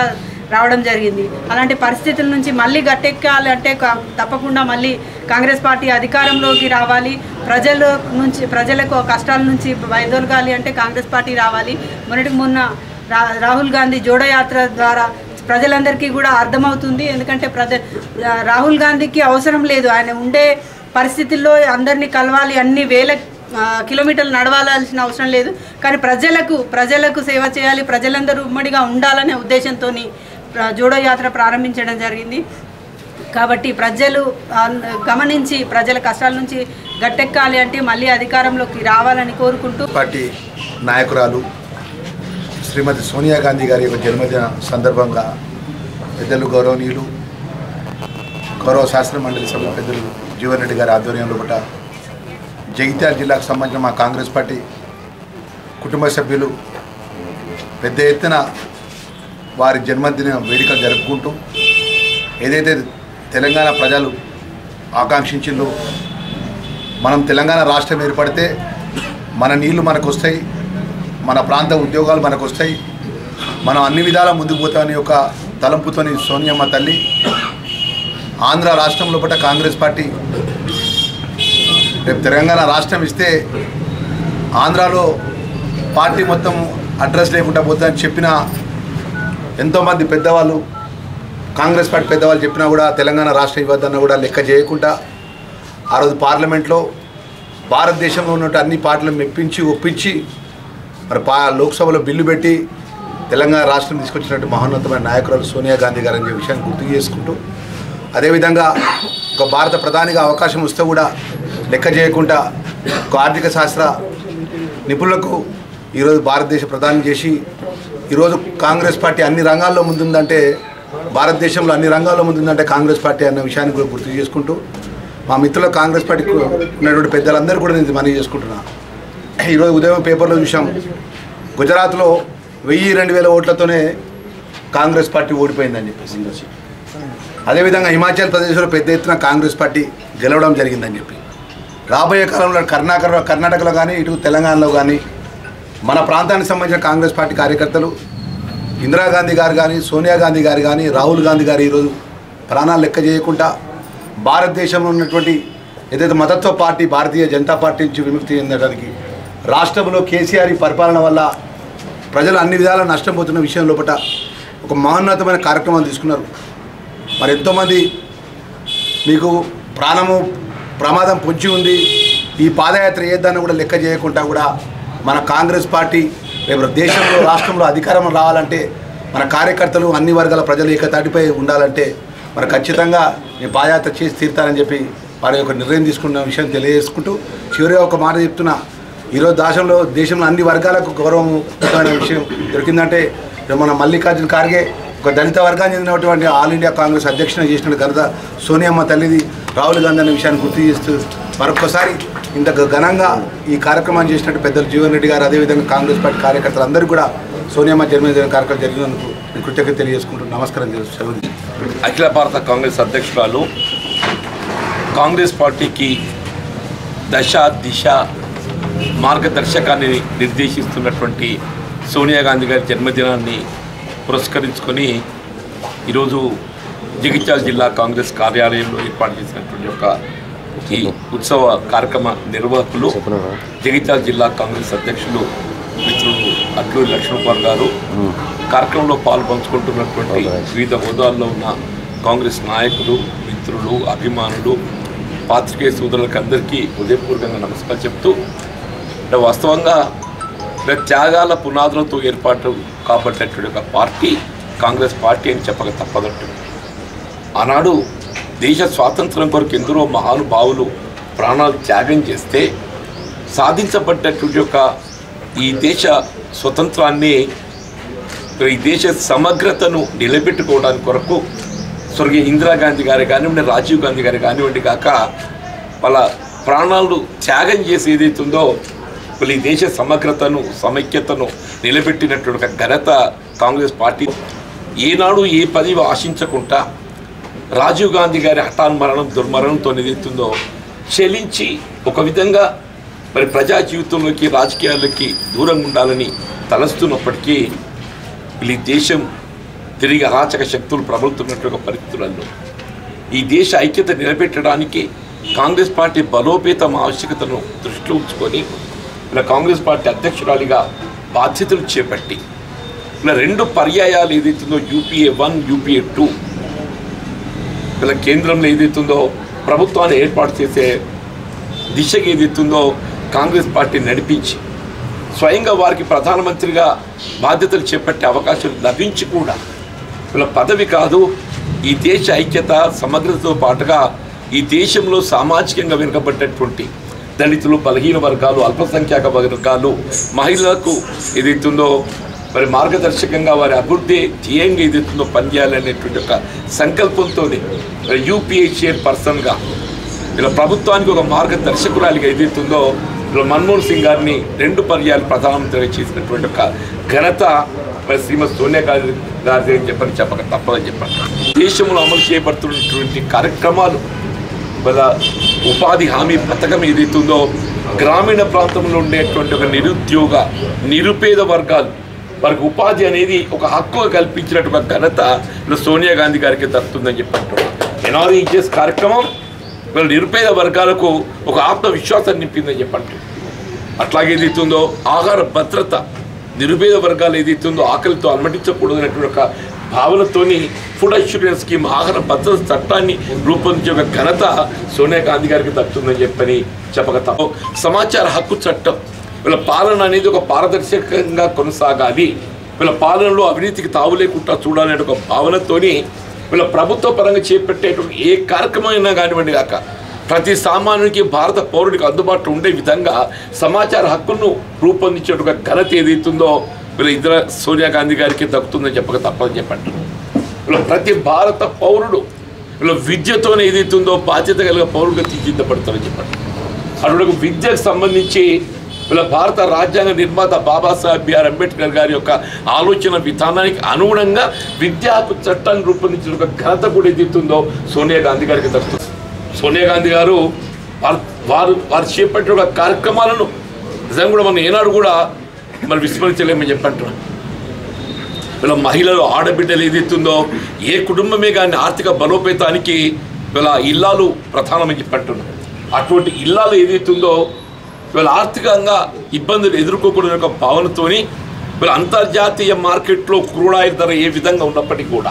రావడం జరిగింది అలాంటి పరిస్థితుల నుంచి మళ్ళీ గట్టెక్కాలి అంటే క- తప్పకుండా మళ్ళీ కాంగ్రెస్ పార్టీ అధికారంలోకి రావాలి ప్రజల నుంచి ప్రజలకు కష్టాల నుంచి వైదొలగాలి అంటే కాంగ్రెస్ పార్టీ రావాలి మొన్నటికి మొన్న రా రాహుల్ గాంధీ జోడో యాత్ర ద్వారా ప్రజలందరికీ కూడా అర్థమవుతుంది ఎందుకంటే ప్రజ రాహుల్ గాంధీకి అవసరం లేదు ఆయన ఉండే పరిస్థితుల్లో అందరినీ కలవాలి అన్ని వేల ఆ, కిలోమీటర్లు నడవాల్సిన అవసరం లేదు కానీ ప్రజలకు ప్రజలకు సేవ చేయాలి ప్రజలందరూ ఉమ్మడిగా ఉండాలనే ఉద్దేశంతో జోడో యాత్ర ప్రారంభించడం జరిగింది కాబట్టి ప్రజలు ఆ, గమనించి ప్రజల కష్టాల నుంచి గట్టెక్కాలి అంటే మళ్ళీ అధికారంలోకి రావాలని కోరుకుంటూ పార్టీ నాయకురాలు శ్రీమతి సోనియా గాంధీ గారి యొక్క జన్మదిన సందర్భంగా పెద్దలు గౌరవనీయులు గౌరవ శాసన మండలి సభ్యులు పెద్దలు జీవన్ రెడ్డి గారి ఆధ్వర్యంలో ఒకట జగిత్యాల జిల్లాకు సంబంధించిన మా కాంగ్రెస్ పార్టీ కుటుంబ సభ్యులు పెద్ద ఎత్తున వారి జన్మదిన వేడుకలు జరుపుకుంటూ ఏదైతే తెలంగాణ ప్రజలు ఆకాంక్షించిందో మనం తెలంగాణ రాష్ట్రం ఏర్పడితే మన నీళ్లు మనకు వస్తాయి మన ప్రాంత ఉద్యోగాలు మనకు వస్తాయి మనం అన్ని విధాలా ముందుకు పోతామని ఒక తలంపుతోని సోనియమ్మ తల్లి ఆంధ్ర రాష్ట్రం లోపల కాంగ్రెస్ పార్టీ రేపు తెలంగాణ రాష్ట్రం ఇస్తే ఆంధ్రాలో పార్టీ మొత్తం అడ్రస్ లేకుండా పోతుందని చెప్పిన ఎంతోమంది పెద్దవాళ్ళు కాంగ్రెస్ పార్టీ పెద్దవాళ్ళు చెప్పినా కూడా తెలంగాణ రాష్ట్రం ఇవ్వద్దన్న కూడా లెక్క చేయకుండా ఆ రోజు పార్లమెంట్లో భారతదేశంలో ఉన్నట్టు అన్ని పార్టీలను మెప్పించి ఒప్పించి మరి పా లోక్సభలో బిల్లు పెట్టి తెలంగాణ రాష్ట్రం తీసుకొచ్చినట్టు మహోన్నతమైన నాయకురాలు సోనియా గాంధీ గారు అనే విషయాన్ని గుర్తు చేసుకుంటూ అదేవిధంగా ఒక భారత ప్రధానిగా అవకాశం వస్తే కూడా లెక్క చేయకుండా ఒక ఆర్థిక శాస్త్ర నిపుణులకు ఈరోజు భారతదేశ ప్రధాని చేసి ఈరోజు కాంగ్రెస్ పార్టీ అన్ని రంగాల్లో ముందుందంటే భారతదేశంలో అన్ని రంగాల్లో ముందుందంటే కాంగ్రెస్ పార్టీ అన్న విషయాన్ని కూడా గుర్తు చేసుకుంటూ మా మిత్రుల కాంగ్రెస్ పార్టీకి ఉన్నటువంటి పెద్దలందరూ కూడా నేను మనవి చేసుకుంటున్నా ఈరోజు ఉదయం పేపర్లో చూసాం గుజరాత్లో వెయ్యి రెండు వేల ఓట్లతోనే కాంగ్రెస్ పార్టీ ఓడిపోయిందని చెప్పేసి అదేవిధంగా హిమాచల్ ప్రదేశ్లో పెద్ద ఎత్తున కాంగ్రెస్ పార్టీ గెలవడం జరిగిందని చెప్పి రాబోయే కాలంలో కర్ణాటక కర్ణాటకలో కానీ ఇటు తెలంగాణలో కానీ మన ప్రాంతానికి సంబంధించిన కాంగ్రెస్ పార్టీ కార్యకర్తలు ఇందిరాగాంధీ గారు కానీ సోనియా గాంధీ గారు కానీ రాహుల్ గాంధీ గారు ఈరోజు ప్రాణాలు లెక్క చేయకుండా భారతదేశంలో ఉన్నటువంటి ఏదైతే మతత్వ పార్టీ భారతీయ జనతా పార్టీ నుంచి విముక్తి చెందడానికి రాష్ట్రంలో కేసీఆర్ ఈ పరిపాలన వల్ల ప్రజలు అన్ని విధాలా నష్టపోతున్న విషయం లోపల ఒక మహోన్నతమైన కార్యక్రమాలు తీసుకున్నారు మరి ఎంతోమంది మీకు ప్రాణము ప్రమాదం పొంచి ఉంది ఈ పాదయాత్ర ఏదన్నా కూడా లెక్క చేయకుండా కూడా మన కాంగ్రెస్ పార్టీ రేపు దేశంలో రాష్ట్రంలో అధికారం రావాలంటే మన కార్యకర్తలు అన్ని వర్గాల ప్రజలు ఏకతాటిపై ఉండాలంటే మరి ఖచ్చితంగా ఈ పాదయాత్ర చేసి తీరుతారని చెప్పి వారి యొక్క నిర్ణయం తీసుకున్న విషయం తెలియజేసుకుంటూ చివరిగా ఒక మాట చెప్తున్నా ఈరోజు దేశంలో దేశంలో అన్ని వర్గాలకు గౌరవం విషయం దొరికిందంటే రేపు మన మల్లికార్జున ఖార్గే ఒక దళిత వర్గానికి చెందినటువంటి ఆల్ ఇండియా కాంగ్రెస్ అధ్యక్షుని చేసిన ఘనత సోనియమ్మ తల్లిది రాహుల్ గాంధీ అనే విషయాన్ని గుర్తు చేస్తూ మరొకసారి ఇంత గ- ఘనంగా ఈ కార్యక్రమాన్ని చేసినట్టు పెద్దలు జీవన్ రెడ్డి గారు అదేవిధంగా కాంగ్రెస్ పార్టీ కార్యకర్తలు అందరూ కూడా సోనియమ్మ జన్మదిన కార్యక్రమం జరిగినందుకు నేను కృతజ్ఞత తెలియజేసుకుంటూ నమస్కారం చేస్తాను అఖిల భారత కాంగ్రెస్ అధ్యక్షురాలు కాంగ్రెస్ పార్టీకి దశ దిశ మార్గదర్శకాన్ని నిర్దేశిస్తున్నటువంటి సోనియా గాంధీ గారి జన్మదినాన్ని పురస్కరించుకొని ఈరోజు జగిత్యాల జిల్లా కాంగ్రెస్ కార్యాలయంలో ఏర్పాటు చేసినటువంటి ఒక ఈ ఉత్సవ కార్యక్రమ నిర్వాహకులు జగిత్యాల జిల్లా కాంగ్రెస్ అధ్యక్షులు మిత్రులు అట్లూరి లక్ష్మణ్ గారు కార్యక్రమంలో పాల్పంచుకుంటున్నటువంటి వివిధ హోదాల్లో ఉన్న కాంగ్రెస్ నాయకులు మిత్రులు అభిమానులు పాత్రికేయ సోదరులకు అందరికీ హృదయపూర్వకంగా నమస్కారం చెప్తూ అంటే వాస్తవంగా ఇలా త్యాగాల పునాదులతో ఏర్పాటు కాబట్టినటువంటి ఒక పార్టీ కాంగ్రెస్ పార్టీ అని చెప్పక తప్పదంటు ఆనాడు దేశ స్వాతంత్రం కొరకు ఎందరో మహానుభావులు ప్రాణాలు త్యాగం చేస్తే సాధించబడ్డటువంటి ఒక ఈ దేశ స్వతంత్రాన్ని ఈ దేశ సమగ్రతను నిలబెట్టుకోవడానికి కొరకు స్వర్గీయ ఇందిరాగాంధీ గారు కానివ్వండి రాజీవ్ గాంధీ గారు కానివ్వండి కాక వాళ్ళ ప్రాణాలు త్యాగం చేసి ఏదైతుందో వాళ్ళు ఈ దేశ సమగ్రతను సమైక్యతను నిలబెట్టినటువంటి ఒక ఘనత కాంగ్రెస్ పార్టీ ఏనాడు ఏ పదవి ఆశించకుండా రాజీవ్ గాంధీ గారి హఠాన్ మరణం దుర్మరణంతో ఏదైతుందో చెలించి ఒక విధంగా మరి ప్రజా జీవితంలోకి రాజకీయాలకి దూరంగా ఉండాలని తలస్తున్నప్పటికీ వీళ్ళు ఈ దేశం తిరిగి అరాచక శక్తులు ప్రబలుతున్నటువంటి పరిస్థితులలో ఈ దేశ ఐక్యత నిలబెట్టడానికి కాంగ్రెస్ పార్టీ బలోపేతం ఆవశ్యకతను దృష్టిలో ఉంచుకొని ఇలా కాంగ్రెస్ పార్టీ అధ్యక్షురాలిగా బాధ్యతలు చేపట్టి ఇలా రెండు పర్యాయాలు ఏదైతుందో యూపీఏ వన్ యూపీఏ టూ ఇలా కేంద్రంలో ఏదైతుందో ప్రభుత్వాన్ని ఏర్పాటు చేసే దిశగా ఏదైతుందో కాంగ్రెస్ పార్టీ నడిపించి స్వయంగా వారికి ప్రధానమంత్రిగా బాధ్యతలు చేపట్టే అవకాశం లభించి కూడా వీళ్ళ పదవి కాదు ఈ దేశ ఐక్యత సమగ్రతతో పాటుగా ఈ దేశంలో సామాజికంగా వెనుకబడ్డటువంటి దళితులు బలహీన వర్గాలు అల్పసంఖ్యాక వర్గాలు మహిళలకు ఏదైతుందో మరి మార్గదర్శకంగా వారి అభివృద్ధి ధ్యేయంగా ఏదైతుందో పనిచేయాలనేటువంటి ఒక సంకల్పంతో యూపీఏ చైర్ పర్సన్గా ఇలా ప్రభుత్వానికి ఒక మార్గదర్శకురాలిగా ఏదైతుందో ఇలా మన్మోహన్ సింగ్ గారిని రెండు పర్యాలు ప్రధానమంత్రిగా చేసినటువంటి ఒక ఘనత మరి శ్రీమతి సోనియా గాంధీ గారిది అని చెప్పని చెప్పక తప్పదని చెప్పండి దేశంలో అమలు చేయబడుతున్నటువంటి కార్యక్రమాలు వాళ్ళ ఉపాధి హామీ పథకం ఏదైతుందో గ్రామీణ ప్రాంతంలో ఉండేటువంటి ఒక నిరుద్యోగ నిరుపేద వర్గాలు వారికి ఉపాధి అనేది ఒక హక్కుగా కల్పించినటువంటి ఘనత ఇలా సోనియా గాంధీ గారికి దక్కుతుందని చెప్పంటున్నారు ఎన్ఆర్ఈజిఎస్ కార్యక్రమం వీళ్ళ నిరుపేద వర్గాలకు ఒక ఆత్మవిశ్వాసాన్ని నింపిందని చెప్పండి అట్లాగే ఏదైతుందో ఆహార భద్రత నిరుపేద వర్గాలు ఏదైతుందో ఆకలితో అలమటించకూడదనేటువంటి ఒక భావనతోని ఫుడ్ అష్యూరెన్స్ స్కీమ్ ఆహార భద్రత చట్టాన్ని రూపొందించే ఒక ఘనత సోనియా గాంధీ గారికి దక్కుతుందని చెప్పని చెప్పక తప్ప సమాచార హక్కు చట్టం వీళ్ళ పాలన అనేది ఒక పారదర్శకంగా కొనసాగాలి వీళ్ళ పాలనలో అవినీతికి తావు లేకుండా చూడాలనే ఒక భావనతోని వీళ్ళ ప్రభుత్వ పరంగా చేపట్టేటువంటి ఏ కార్యక్రమం అయినా కానివ్వండి కాక ప్రతి సామాన్యునికి భారత పౌరుడికి అందుబాటులో ఉండే విధంగా సమాచార హక్కును రూపొందించే ఒక ఘనత ఏదైతుందో వీళ్ళ ఇద్దరు సోనియా గాంధీ గారికి దక్కుతుందని చెప్పక తప్పదని చెప్పండి వీళ్ళ ప్రతి భారత పౌరుడు వీళ్ళ విద్యతోనే ఏదైతుందో బాధ్యత కలిగిన పౌరుడిగా తీర్చిదిద్దబడతారని చెప్పండి అటువంటి విద్యకు సంబంధించి వీళ్ళ భారత రాజ్యాంగ నిర్మాత బాబాసాహెబ్ బిఆర్ అంబేద్కర్ గారి యొక్క ఆలోచన విధానానికి అనుగుణంగా విద్యా హక్కు చట్టాన్ని రూపొందించిన ఒక ఘనత కూడా ఏదైతుందో సోనియా గాంధీ గారికి దక్కుతుంది సోనియా గాంధీ గారు వారు వారు వారు చేపట్టిన ఒక కార్యక్రమాలను నిజంగా కూడా మనం ఏనాడు కూడా మరి విస్మరించలేమని చెప్పంటున్నాం వీళ్ళ మహిళలు ఆడబిడ్డలు ఏదైతుందో ఏ కుటుంబమే కానీ ఆర్థిక బలోపేతానికి వీళ్ళ ఇల్లాలు ప్రధానమని చెప్పంటున్నాం అటువంటి ఇల్లాలు ఏదైతుందో వీళ్ళ ఆర్థికంగా ఇబ్బందులు ఎదుర్కోకూడని ఒక భావనతోని వీళ్ళ అంతర్జాతీయ మార్కెట్లో క్రూడాయిల్ ధర ఏ విధంగా ఉన్నప్పటికీ కూడా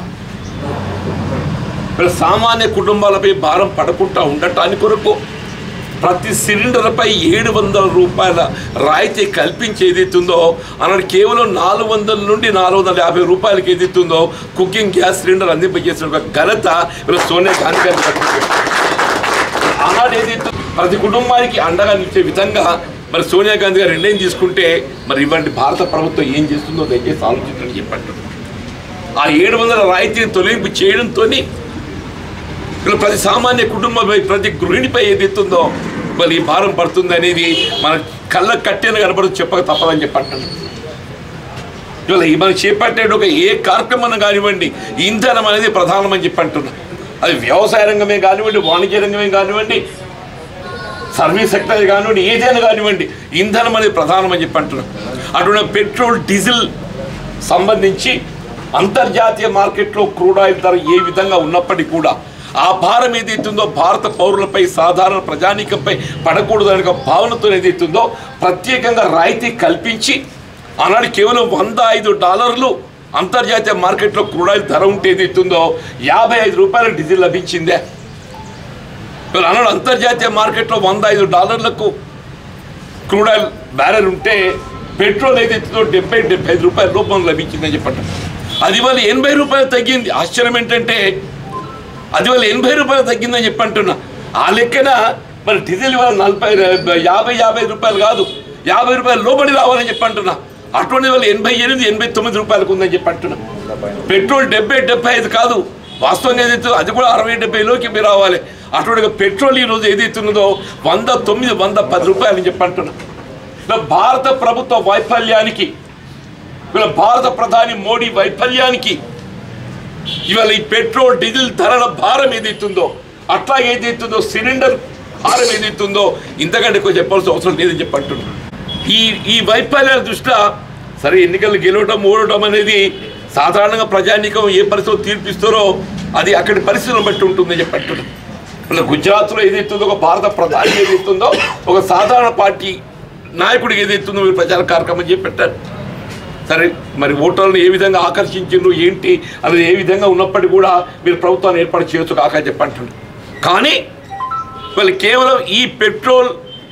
వీళ్ళ సామాన్య కుటుంబాలపై భారం పడకుండా ఉండటానికి కొరకు ప్రతి సిలిండర్పై ఏడు వందల రూపాయల రాయితీ కల్పించి ఏదైతుందో అన్నాడు కేవలం నాలుగు వందల నుండి నాలుగు వందల యాభై రూపాయలకి ఏదైతుందో కుకింగ్ గ్యాస్ సిలిండర్ అందింపజేసిన ఒక ఘనత వీళ్ళ సోనియా గాంధీ గారి దక్కుతుంది. ఆనాడు ఏదైతే ప్రతి కుటుంబానికి అండగా నిలిచే విధంగా మరి సోనియా గాంధీ గారు నిర్ణయం తీసుకుంటే మరి ఇవ్వండి భారత ప్రభుత్వం ఏం చేస్తుందో దయచేసి ఆలోచించండి చెప్పండి ఆ ఏడు వందల రాయితీని తొలగింపు చేయడంతో ఇలా ప్రతి సామాన్య కుటుంబంపై ప్రతి గృహిణిపై ఏదైతుందో మరి ఈ భారం పడుతుంది అనేది మన కళ్ళ కట్టెన కనబడి చెప్పక తప్పదని చెప్పంటాను ఇవాళ ఈ మనం చేపట్టే ఒక ఏ కార్యక్రమం కానివ్వండి ఇంధనం అనేది ప్రధానమని చెప్పి అంటున్నా అది వ్యవసాయ రంగమే కానివ్వండి వాణిజ్య రంగమే కానివ్వండి సర్వీస్ సెక్టర్ కానివ్వండి ఏదైనా కానివ్వండి ఇంధనం అనేది ప్రధానమని చెప్పి అంటున్నాం అటువంటి పెట్రోల్ డీజిల్ సంబంధించి అంతర్జాతీయ మార్కెట్లో క్రూడ్ ఆయిల్ ధర ఏ విధంగా ఉన్నప్పటికీ కూడా ఆ భారం ఏదైతుందో భారత పౌరులపై సాధారణ ప్రజానీకంపై పడకూడదు అనే ఒక భావనతో ఏదైతుందో ప్రత్యేకంగా రాయితీ కల్పించి ఆనాడు కేవలం వంద ఐదు డాలర్లు అంతర్జాతీయ మార్కెట్లో క్రూడ్ ఆయిల్ ధర ఉంటే ఏదైతుందో యాభై ఐదు రూపాయల డీజిల్ లభించిందే ఇవాళ అన్నాడు అంతర్జాతీయ మార్కెట్లో వంద ఐదు డాలర్లకు క్రూడ్ ఆయిల్ బ్యారెల్ ఉంటే పెట్రోల్ ఏదైతుందో డెబ్బై డెబ్బై ఐదు రూపాయల రూపంలో లభించిందని చెప్పండి అది వాళ్ళు ఎనభై రూపాయలు తగ్గింది ఆశ్చర్యం ఏంటంటే అది వాళ్ళు ఎనభై రూపాయలు తగ్గిందని చెప్పి అంటున్నా ఆ లెక్కన మరి డీజిల్ ఇవాళ నలభై యాభై యాభై రూపాయలు కాదు యాభై రూపాయలు లోబడి రావాలని చెప్పి అంటున్నా అటువంటి వాళ్ళు ఎనభై ఎనిమిది ఎనభై తొమ్మిది రూపాయలకు ఉందని చెప్పి అంటున్నా పెట్రోల్ డెబ్బై డెబ్బై ఐదు కాదు వాస్తవంగా ఏదైతే అది కూడా అరవై డెబ్బైలోకి మీరు రావాలి అటువంటి పెట్రోల్ ఈ రోజు ఏదైతే ఉన్నదో వంద తొమ్మిది వంద పది రూపాయలు అని చెప్పి అంటున్నా ఇలా భారత ప్రభుత్వ వైఫల్యానికి ఇలా భారత ప్రధాని మోడీ వైఫల్యానికి ఇవాళ ఈ పెట్రోల్ డీజిల్ ధరల భారం ఏదైతుందో అట్లా ఏదైతుందో సిలిండర్ భారం ఏదైతుందో ఇంతకంటే ఎక్కువ చెప్పాల్సిన అవసరం లేదని చెప్పి అంటున్నాను ఈ ఈ వైఫల్యాల దృష్ట్యా సరే ఎన్నికలు గెలవటం ఓడటం అనేది సాధారణంగా ప్రజానీకం ఏ పరిస్థితులు తీర్పిస్తారో అది అక్కడి పరిస్థితులను బట్టి ఉంటుందని చెప్పి అంటున్నాను ఇలా గుజరాత్లో ఏదైతుందో ఒక భారత ప్రధాని ఏదైతుందో ఒక సాధారణ పార్టీ నాయకుడికి ఏదైతుందో మీరు ప్రచార కార్యక్రమం చేసి పెట్టారు సరే మరి ఓటర్లను ఏ విధంగా ఆకర్షించిండ్రు ఏంటి అనేది ఏ విధంగా ఉన్నప్పటికీ కూడా మీరు ప్రభుత్వాన్ని ఏర్పాటు చేయొచ్చు కాక చెప్పంటున్నారు కానీ వాళ్ళు కేవలం ఈ పెట్రోల్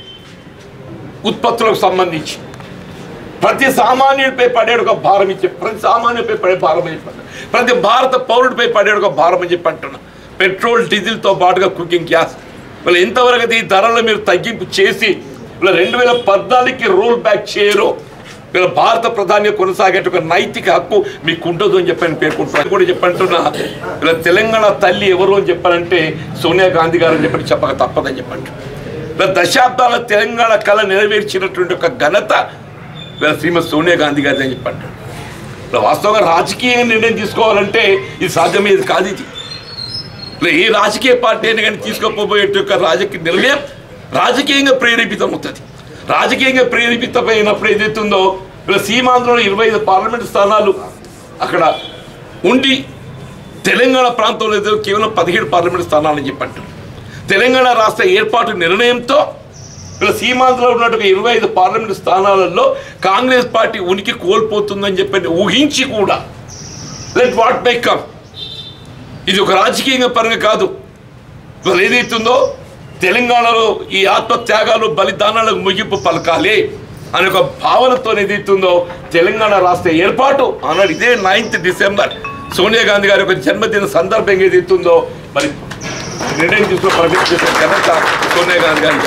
ఉత్పత్తులకు సంబంధించి ప్రతి సామాన్యుడిపై పడే ఒక భారం ఇచ్చే ప్రతి సామాన్యుడిపై పడే భారం అని చెప్పండి ప్రతి భారత పౌరుడిపై పడే ఒక భారం అని చెప్పి అంటున్నా పెట్రోల్ డీజిల్తో పాటుగా కుకింగ్ గ్యాస్ వాళ్ళు ఎంతవరకు అయితే ఈ ధరలు మీరు తగ్గింపు చేసి వీళ్ళ రెండు వేల పద్నాలుగుకి రోల్ బ్యాక్ చేయరు వీళ్ళ భారత ప్రధాని కొనసాగే ఒక నైతిక హక్కు మీకు ఉండదు అని చెప్పని పేర్కొంటున్నారు కూడా చెప్పంటున్నా వీళ్ళ తెలంగాణ తల్లి ఎవరు అని చెప్పారంటే సోనియా గాంధీ గారు అని చెప్పని చెప్పక తప్పదని చెప్పంటారు వీళ్ళ దశాబ్దాల తెలంగాణ కళ నెరవేర్చినటువంటి ఒక ఘనత వీళ్ళ శ్రీమతి సోనియా గాంధీ గారి అని చెప్పంటారు ఇలా వాస్తవంగా రాజకీయ నిర్ణయం తీసుకోవాలంటే ఇది సాధ్యమయ్యేది కాదు ఇది ఇలా ఏ రాజకీయ పార్టీ అయినా కానీ తీసుకోపోయే యొక్క రాజకీయ నిర్ణయం రాజకీయంగా ప్రేరేపితం అవుతుంది రాజకీయంగా ప్రేరేపితమైనప్పుడు ఏదైతుందో ఇలా సీమాంధ్రలో ఇరవై ఐదు పార్లమెంట్ స్థానాలు అక్కడ ఉండి తెలంగాణ ప్రాంతంలో ఏదో కేవలం పదిహేడు పార్లమెంట్ స్థానాలని చెప్పంటారు తెలంగాణ రాష్ట్ర ఏర్పాటు నిర్ణయంతో ఇలా సీమాంధ్రలో ఉన్నట్టు ఇరవై ఐదు పార్లమెంట్ స్థానాలలో కాంగ్రెస్ పార్టీ ఉనికి కోల్పోతుందని చెప్పి ఊహించి కూడా లెట్ వాట్ మే కమ్ ఇది ఒక రాజకీయంగా పరంగా కాదు ఇవాళ ఏదైతుందో తెలంగాణలో ఈ ఆత్మత్యాగాలు బలిదానాలకు ముగింపు పలకాలి అనే ఒక భావనతో ఏదైతుందో తెలంగాణ రాష్ట్ర ఏర్పాటు ఆనాడు ఇదే నైన్త్ డిసెంబర్ సోనియా గాంధీ గారి యొక్క జన్మదిన సందర్భంగా ఏదైతుందో మరి నిర్ణయం తీసుకుని ప్రకటించేసిన ఘనత సోనియా గాంధీ గారి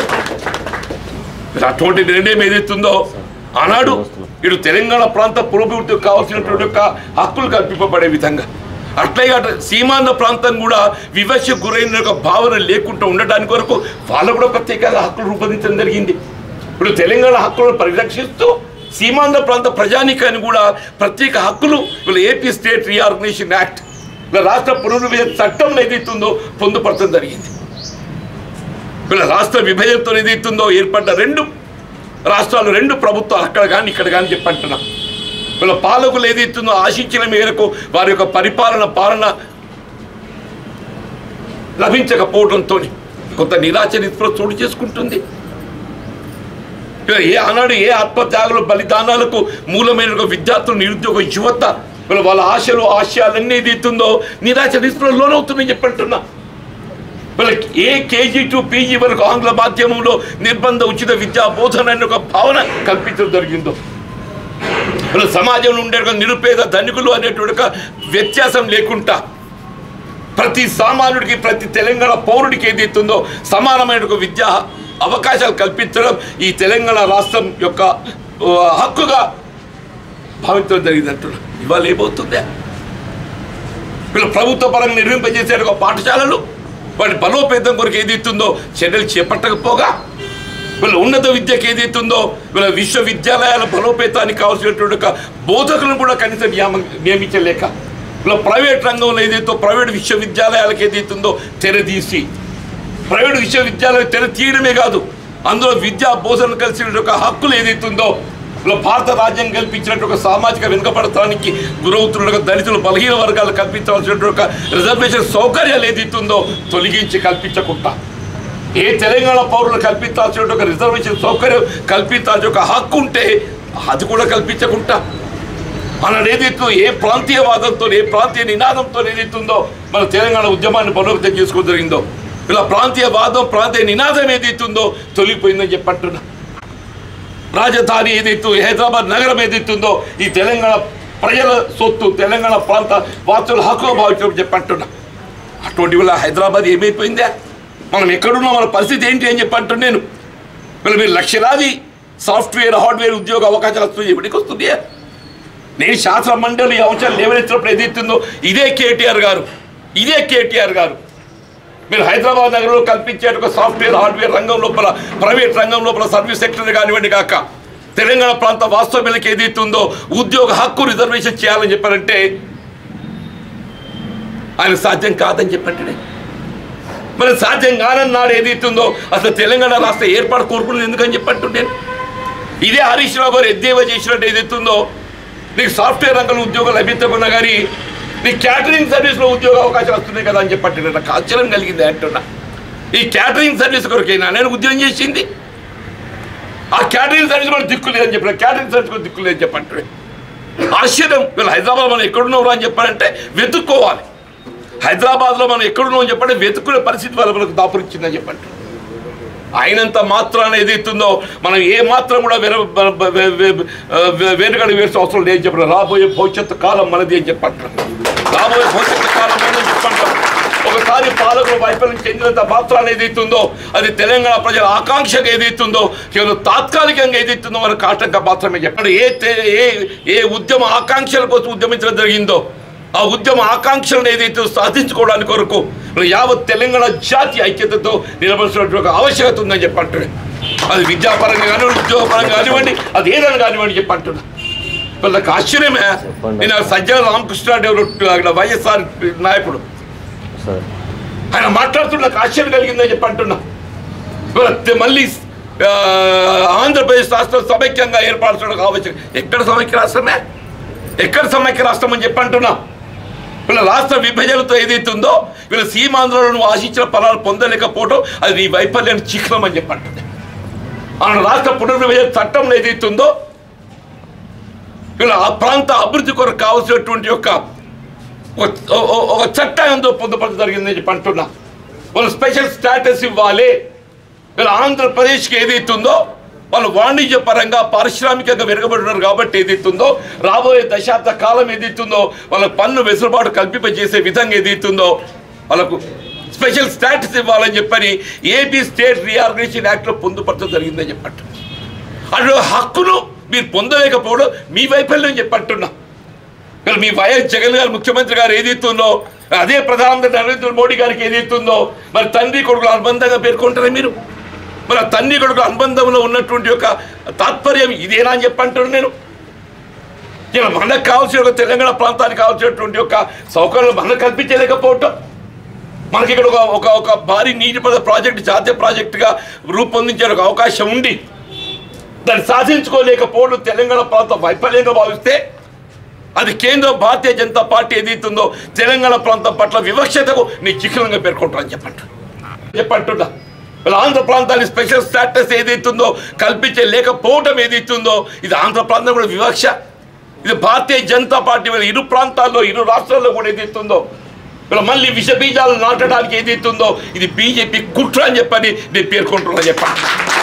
మరి అటువంటి నిర్ణయం ఏదైతుందో ఆనాడు ఇటు తెలంగాణ ప్రాంత పురోభివృద్ధికి కావాల్సినటువంటి యొక్క హక్కులు కల్పింపబడే విధంగా అట్లే అటు సీమాంధ్ర ప్రాంతం కూడా వివక్ష గురైన ఒక భావన లేకుండా ఉండడానికి వరకు వాళ్ళు కూడా ప్రత్యేకంగా హక్కులు రూపొందించడం జరిగింది ఇప్పుడు తెలంగాణ హక్కులను పరిరక్షిస్తూ సీమాంధ్ర ప్రాంత ప్రజానికాన్ని కూడా ప్రత్యేక హక్కులు వీళ్ళ ఏపీ స్టేట్ రీఆర్గనైజేషన్ యాక్ట్ వీళ్ళ రాష్ట్ర పునర్విభజన చట్టం ఏదైతుందో పొందుపరచడం జరిగింది వీళ్ళ రాష్ట్ర విభజనతో ఏదైతుందో ఏర్పడ్డ రెండు రాష్ట్రాలు రెండు ప్రభుత్వాలు అక్కడ కానీ ఇక్కడ కానీ చెప్పంటున్నాం వీళ్ళ పాలకులు ఏదైతుందో ఆశించిన మేరకు వారి యొక్క పరిపాలన పాలన లభించకపోవడంతో కొంత నిరాశ నిస్పృహ చోటు చేసుకుంటుంది వీళ్ళ ఏ ఆనాడు ఏ ఆత్మత్యాగులు బలిదానాలకు మూలమైన ఒక విద్యార్థులు నిరుద్యోగ యువత వీళ్ళ వాళ్ళ ఆశలు ఆశయాలన్నీ ఏదైతుందో నిరాశ నిస్పృహ లోనవుతుందని చెప్పంటున్నా వీళ్ళకి ఏ కేజీ టు పీజీ వరకు ఆంగ్ల మాధ్యమంలో నిర్బంధ ఉచిత విద్యా బోధన అనే ఒక భావన కల్పించడం జరిగిందో వీళ్ళ సమాజంలో ఉండే ఒక నిరుపేద ధనికులు అనేటువంటి ఒక వ్యత్యాసం లేకుండా ప్రతి సామాన్యుడికి ప్రతి తెలంగాణ పౌరుడికి ఏదైతుందో సమానమైన ఒక విద్యా అవకాశాలు కల్పించడం ఈ తెలంగాణ రాష్ట్రం యొక్క ఆ, హక్కుగా భావించడం జరిగింది అంటున్నారు ఇవాళ ఏమవుతుందే వీళ్ళు ప్రభుత్వ పరంగా నిర్మింపజేసే ఒక పాఠశాలలు వాటి బలోపేతం కొరకు ఏదైతుందో చర్యలు చేపట్టకపోగా వీళ్ళ ఉన్నత విద్యకు ఏదైతుందో వీళ్ళ విశ్వవిద్యాలయాల బలోపేతానికి కావాల్సినటువంటి ఒక బోధకులను కూడా కనీసం నియామ నియమించలేక వీళ్ళ ప్రైవేట్ రంగంలో ఏదైతే ప్రైవేట్ విశ్వవిద్యాలయాలకు ఏదైతుందో తెరదీసి ప్రైవేట్ విశ్వవిద్యాలయం తెర తీయడమే కాదు అందులో విద్యా బోధన కలిసిన ఒక హక్కులు ఏదైతుందో ఇలా భారత రాజ్యం కల్పించినట్టు ఒక సామాజిక వెనుకబడతానికి గురవుతున్న దళితులు బలహీన వర్గాలు కల్పించవలసినటువంటి ఒక రిజర్వేషన్ సౌకర్యాలు ఏదైతుందో తొలగించి కల్పించకుండా ఏ తెలంగాణ పౌరులు కల్పించాల్సిన ఒక రిజర్వేషన్ సౌకర్యం కల్పించాల్సిన ఒక హక్కు ఉంటే అది కూడా కల్పించకుండా మన ఏదైతే ఏ ప్రాంతీయవాదంతో ఏ ప్రాంతీయ నినాదంతో ఏదైతుందో మన తెలంగాణ ఉద్యమాన్ని బలోపేతం చేసుకోవడం జరిగిందో ఇలా ప్రాంతీయవాదం ప్రాంతీయ నినాదం ఏదైతుందో తొలగిపోయిందని చెప్పంటున్నా రాజధాని ఏదైతే హైదరాబాద్ నగరం ఏదైతుందో ఈ తెలంగాణ ప్రజల సొత్తు తెలంగాణ ప్రాంత వాసుల హక్కుగా భావించడం చెప్పంటున్నా అటువంటి వల్ల హైదరాబాద్ ఏమైపోయిందా మనం ఎక్కడున్నా మన పరిస్థితి ఏంటి అని చెప్పంటున్నా నేను వీళ్ళు మీరు లక్షలాది సాఫ్ట్వేర్ హార్డ్వేర్ ఉద్యోగ అవకాశాలు వస్తుంది ఎప్పటికి వస్తుంది నేను శాస్త్ర మండలి ఈ అంశాలు లేవనెత్తినప్పుడు ఏదైతుందో ఇదే కేటీఆర్ గారు ఇదే కేటీఆర్ గారు మీరు హైదరాబాద్ నగరంలో కల్పించే ఒక సాఫ్ట్వేర్ హార్డ్వేర్ రంగం లోపల ప్రైవేట్ రంగం లోపల సర్వీస్ సెక్టర్ కానివ్వండి కాక తెలంగాణ ప్రాంత వాస్తవ్యులకు ఏదైతుందో ఉద్యోగ హక్కు రిజర్వేషన్ చేయాలని చెప్పారంటే ఆయన సాధ్యం కాదని చెప్పండి మరి సాధ్యం కానన్నాడు ఏదైతుందో అసలు తెలంగాణ రాష్ట్ర ఏర్పాటు కోరుకున్నది ఎందుకని చెప్పంటుండే ఇదే హరీష్ రావు గారు ఎద్దేవా చేసినట్టు ఏదైతుందో నీకు సాఫ్ట్వేర్ రంగంలో ఉద్యోగం లభించకున్నా కానీ నీకు క్యాటరింగ్ సర్వీస్లో ఉద్యోగ అవకాశాలు వస్తున్నాయి కదా అని చెప్పండి నాకు ఆశ్చర్యం కలిగింది అంటున్నా ఈ క్యాటరింగ్ సర్వీస్ కొరకైనా నేను ఉద్యోగం చేసింది ఆ క్యాటరింగ్ సర్వీస్ కూడా దిక్కు లేదని చెప్పిన క్యాటరింగ్ సర్వీస్ కూడా దిక్కు లేదని చెప్పండి ఆశ్చర్యం వీళ్ళు హైదరాబాద్ మనం ఎక్కడున్నావు అని చెప్పారంటే వెతుక్కోవాలి హైదరాబాద్లో మనం ఎక్కడున్నాం అని చెప్పంటే వెతుక్కునే పరిస్థితి వాళ్ళ మనకు దాపురించిందని చెప్పండి అయినంత మాత్రాన ఏదైతుందో మనం ఏ మాత్రం కూడా వెర వెనుకడు వేసిన అవసరం లేదని చెప్పండి రాబోయే భవిష్యత్తు కాలం మనది అని చెప్పంటారు రాబోయే భవిష్యత్తు కాలం మనది చెప్పంటారు ఒకసారి పాలకులు వైఫల్యం చెందినంత మాత్రాన్ని ఏదైతుందో అది తెలంగాణ ప్రజల ఆకాంక్షగా ఏదైతుందో కేవలం తాత్కాలికంగా ఏదైతుందో మనకు ఆటంక మాత్రమే చెప్పండి ఏ తే- ఏ ఏ ఉద్యమ ఆకాంక్షల కోసం ఉద్యమించడం జరిగిందో ఆ ఉద్యమ ఆకాంక్షలను ఏదైతే సాధించుకోవడానికి కొరకు మరి యావత్ తెలంగాణ జాతి ఐక్యతతో నిలబడినటువంటి ఒక ఆవశ్యకత ఉందని చెప్పంటున్నాడు అది విద్యాపరంగా కానివ్వండి ఉద్యోగపరంగా కానివ్వండి అది ఏదైనా కానివ్వండి చెప్పంటున్నా వాళ్ళకి ఆశ్చర్యమే నేను సజ్జల రామకృష్ణాదేవుడు అక్కడ వైఎస్ఆర్ నాయకుడు ఆయన మాట్లాడుతున్న నాకు ఆశ్చర్యం కలిగిందని చెప్పి అంటున్నా ఇవాళ తె- మళ్ళీ ఆ, ఆంధ్రప్రదేశ్ రాష్ట్రం సమైక్యంగా ఏర్పరచడం ఆవశ్యకం ఎక్కడ సమైక్య రాష్ట్రమే ఎక్కడ సమైక్య రాష్ట్రం అని చెప్పి అంటున్నా వీళ్ళ రాష్ట్ర విభజనతో ఏదైతుందో వీళ్ళ సీమాంధ్రలో నువ్వు ఆశించిన ఫలాలు పొందలేకపోవడం అది నీ వైఫల్యాన్ని చిహ్నం అని చెప్పి అంటుంది ఆ రాష్ట్ర పునర్విభజన చట్టంలో ఏదైతుందో వీళ్ళ ఆ ప్రాంత అభివృద్ధి కొరకు కావాల్సినటువంటి యొక్క ఒక- ఒక- ఒక చట్టం ఎంతో పొందుపరచడం జరిగిందని చెప్పి అంటున్నా వాళ్ళు స్పెషల్ స్టాటస్ ఇవ్వాలి వీళ్ళు ఆంధ్రప్రదేశ్కి ఏదైతుందో వాళ్ళు వాణిజ్య పరంగా పారిశ్రామికంగా వెనుకబడినారు కాబట్టి ఏదైతుందో రాబోయే దశాబ్ద కాలం ఏదైతుందో వాళ్ళకు పన్ను వెసులుబాటు కల్పింపజేసే విధంగా ఏదైతుందో వాళ్ళకు స్పెషల్ స్టాటస్ ఇవ్వాలని చెప్పని ఏపీ స్టేట్ రీఆర్గనైజేషన్ యాక్ట్లో పొందుపరచడం జరిగిందని చెప్పట్టు అటు హక్కును మీరు పొందలేకపోవడం మీ వైఫల్యం చెప్పట్టున్నా మరి మీ వైఎస్ జగన్ గారు ముఖ్యమంత్రి గారు ఏదైతుందో అదే ప్రధానమంత్రి నరేంద్ర మోడీ గారికి ఏదైతుందో మరి తండ్రి కొడుకుల అనుబంధంగా పేర్కొంటారా మీరు మరి ఆ తండ్రి కొడుకుల అనుబంధంలో ఉన్నటువంటి యొక్క తాత్పర్యం ఇదేనా అని చెప్పంటాను నేను ఇలా మనకు కావాల్సిన ఒక తెలంగాణ ప్రాంతానికి కావాల్సినటువంటి యొక్క సౌకర్యాలు మనకు కల్పించలేకపోవటం మనకి ఇక్కడ ఒక ఒక ఒక భారీ నీటిపారుదల ప్రాజెక్ట్ జాతీయ ప్రాజెక్టుగా రూపొందించే ఒక అవకాశం ఉండి దాన్ని సాధించుకోలేకపోవడం తెలంగాణ ప్రాంతం వైఫల్యంగా భావిస్తే అది కేంద్ర భారతీయ జనతా పార్టీ ఏదైతుందో తెలంగాణ ప్రాంతం పట్ల వివక్షతకు నీ చిహ్నంగా పేర్కొంటారని చెప్పంటు చెప్పంటున్నా ఇలా ఆంధ్ర ప్రాంతానికి స్పెషల్ స్టాటస్ ఏదైతుందో కల్పించే లేకపోవటం ఏదైతుందో ఇది ఆంధ్ర ప్రాంతం కూడా వివక్ష ఇది భారతీయ జనతా పార్టీ వీళ్ళ ఇరు ప్రాంతాల్లో ఇరు రాష్ట్రాల్లో కూడా ఏదైతుందో వీళ్ళ మళ్ళీ విష బీజాలు నాటడానికి ఏదైతుందో ఇది బీజేపీ కుట్ర అని చెప్పని నేను పేర్కొంటున్నా చెప్పండి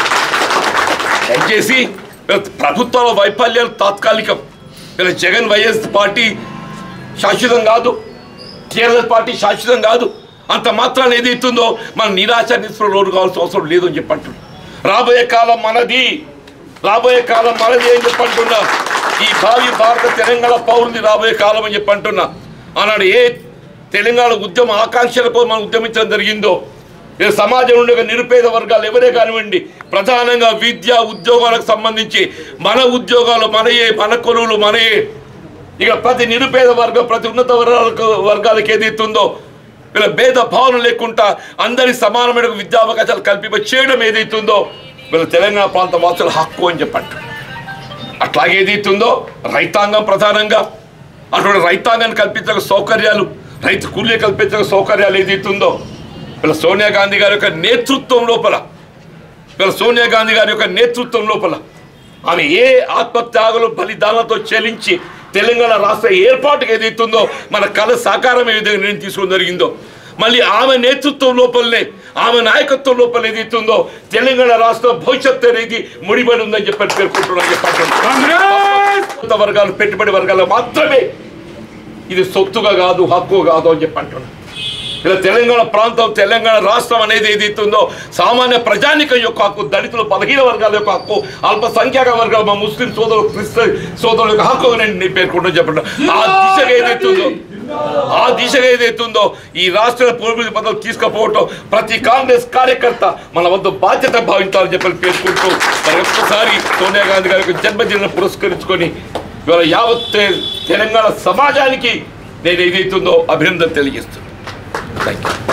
దయచేసి ప్రభుత్వాల వైఫల్యాలు తాత్కాలికం ఇలా జగన్ వైఎస్ పార్టీ శాశ్వతం కాదు టీఆర్ఎస్ పార్టీ శాశ్వతం కాదు అంత మాత్రాన్ని ఏదైతుందో మన నిరాశ నిస్పృహ లోటు కావాల్సిన అవసరం లేదు అని చెప్పంటున్నా రాబోయే కాలం మనది రాబోయే కాలం మనది అని చెప్పంటున్నా ఈ భావి భారత తెలంగాణ పౌరుది రాబోయే కాలం అని చెప్పంటున్నా ఆనాడు ఏ తెలంగాణ ఉద్యమ ఆకాంక్షలకు మనం ఉద్యమించడం జరిగిందో ఏ సమాజం నుండి ఒక నిరుపేద వర్గాలు ఎవరే కానివ్వండి ప్రధానంగా విద్య ఉద్యోగాలకు సంబంధించి మన ఉద్యోగాలు మనయే మన కొలువులు మనయే ఇక ప్రతి నిరుపేద వర్గం ప్రతి ఉన్నత వర్గాలకు వర్గాలకు ఏదైతుందో వీళ్ళ భేద భావన లేకుండా అందరి సమానమైన విద్యా అవకాశాలు కల్పింప చేయడం ఏదైతుందో వీళ్ళ తెలంగాణ ప్రాంత వాసుల హక్కు అని చెప్పండి అట్లాగే ఏదైతుందో రైతాంగం ప్రధానంగా అటువంటి రైతాంగాన్ని కల్పించక సౌకర్యాలు రైతు కూలీ కల్పించక సౌకర్యాలు ఏదైతుందో వీళ్ళ సోనియా గాంధీ గారి యొక్క నేతృత్వం లోపల వీళ్ళ సోనియా గాంధీ గారి యొక్క నేతృత్వం లోపల ఆమె ఏ ఆత్మత్యాగులు బలిదానాలతో చెల్లించి తెలంగాణ రాష్ట్ర ఏర్పాటుకు ఏదైతుందో మన కళ సాకారం ఏ విధంగా నేను తీసుకోవడం జరిగిందో మళ్ళీ ఆమె నేతృత్వం లోపలనే ఆమె నాయకత్వం లోపల ఏదైతుందో తెలంగాణ రాష్ట్ర భవిష్యత్తు అనేది ముడిపడి ఉందని చెప్పని పేర్కొంటున్నాను చెప్పండి వర్గాలు పెట్టుబడి వర్గాలు మాత్రమే ఇది సొత్తుగా కాదు హక్కు కాదు అని చెప్పి అంటున్నాను ఇలా తెలంగాణ ప్రాంతం తెలంగాణ రాష్ట్రం అనేది ఏదైతుందో సామాన్య ప్రజానికం యొక్క హక్కు దళితులు బలహీన వర్గాల యొక్క హక్కు అల్పసంఖ్యాక వర్గాలు మా ముస్లిం సోదరులు క్రిస్టియన్ సోదరుల యొక్క హక్కు నేను నేను పేర్కొంటూ చెప్పండి ఆ దిశగా ఏదైతుందో ఆ దిశగా ఏదైతుందో ఈ రాష్ట్ర పూర్వీకుల పదవులు తీసుకుపోవటం ప్రతి కాంగ్రెస్ కార్యకర్త మన వద్ద బాధ్యత భావించాలని చెప్పని పేర్కొంటూ మరి ఒక్కసారి సోనియా గాంధీ గారి యొక్క జన్మదినం పురస్కరించుకొని ఇవాళ యావత్ తె- తెలంగాణ సమాజానికి నేను ఏదైతుందో అభినందన తెలియజేస్తున్నాను థ్యాంక్ యూ